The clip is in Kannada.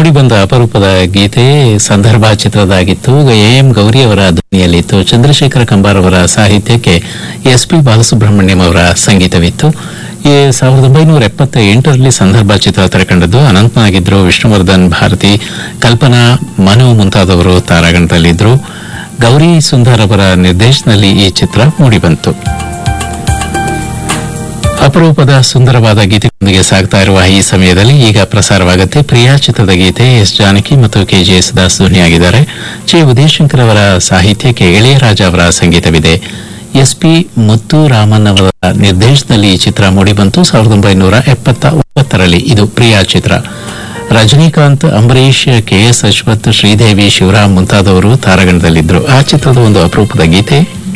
ಮೂಡಿಬಂದ ಅಪರೂಪದ ಗೀತೆ ಸಂದರ್ಭ ಚಿತ್ರದಾಗಿತ್ತು ಎ ಎಂ ಗೌರಿ ಅವರ ಧ್ವನಿಯಲ್ಲಿತ್ತು ಚಂದ್ರಶೇಖರ ಕಂಬಾರ್ ಅವರ ಸಾಹಿತ್ಯಕ್ಕೆ ಎಸ್ ಪಿ ಬಾಲಸುಬ್ರಹ್ಮಣ್ಯಂ ಅವರ ಸಂಗೀತವಿತ್ತು ಈ ಸಾವಿರದ ಒಂಬೈನೂರ ಎಪ್ಪತ್ತ ಎಂಟರಲ್ಲಿ ಸಂದರ್ಭ ಚಿತ್ರ ತೆರೆಕಂಡದ್ದು ಅನಂತನಾಗಿದ್ರು ವಿಷ್ಣುವರ್ಧನ್ ಭಾರತಿ ಕಲ್ಪನಾ ಮನು ಮುಂತಾದವರು ತಾರಾಗಣದಲ್ಲಿದ್ದರು ಗೌರಿ ಸುಂದರ್ ಅವರ ನಿರ್ದೇಶನದಲ್ಲಿ ಈ ಚಿತ್ರ ಮೂಡಿಬಂತು ಅಪರೂಪದ ಸುಂದರವಾದ ಗೀತೆಗಳೊಂದಿಗೆ ಸಾಗ್ತಾ ಇರುವ ಈ ಸಮಯದಲ್ಲಿ ಈಗ ಪ್ರಸಾರವಾಗುತ್ತೆ ಪ್ರಿಯಾ ಚಿತ್ರದ ಗೀತೆ ಎಸ್ ಜಾನಕಿ ಮತ್ತು ಕೆಜೆ ಎಸ್ ದಾಸ್ ಧ್ವನಿಯಾಗಿದ್ದಾರೆ ಚೆ ಉದಯಶಂಕರ್ ಅವರ ಸಾಹಿತ್ಯಕ್ಕೆ ಇಳೆಯರಾಜ ಅವರ ಸಂಗೀತವಿದೆ ಎಸ್ ಪಿ ಮುತ್ತು ರಾಮನ್ ಅವರ ನಿರ್ದೇಶನದಲ್ಲಿ ಈ ಚಿತ್ರ ಮೂಡಿಬಂತು ಸಾವಿರದ ಒಂಬೈನೂರ ಎಪ್ಪತ್ತ ಒಂಬತ್ತರಲ್ಲಿ ಇದು ಪ್ರಿಯಾ ಚಿತ್ರ ರಜನಿಕಾಂತ್ ಅಂಬರೀಶ್ ಕೆಎಸ್ ಅಶ್ವಥ್ ಶ್ರೀದೇವಿ ಶಿವರಾಮ್ ಮುಂತಾದವರು ತಾರಾಗಣದಲ್ಲಿದ್ದರು ಆ ಚಿತ್ರದ ಒಂದು ಅಪರೂಪದ ಗೀತೆ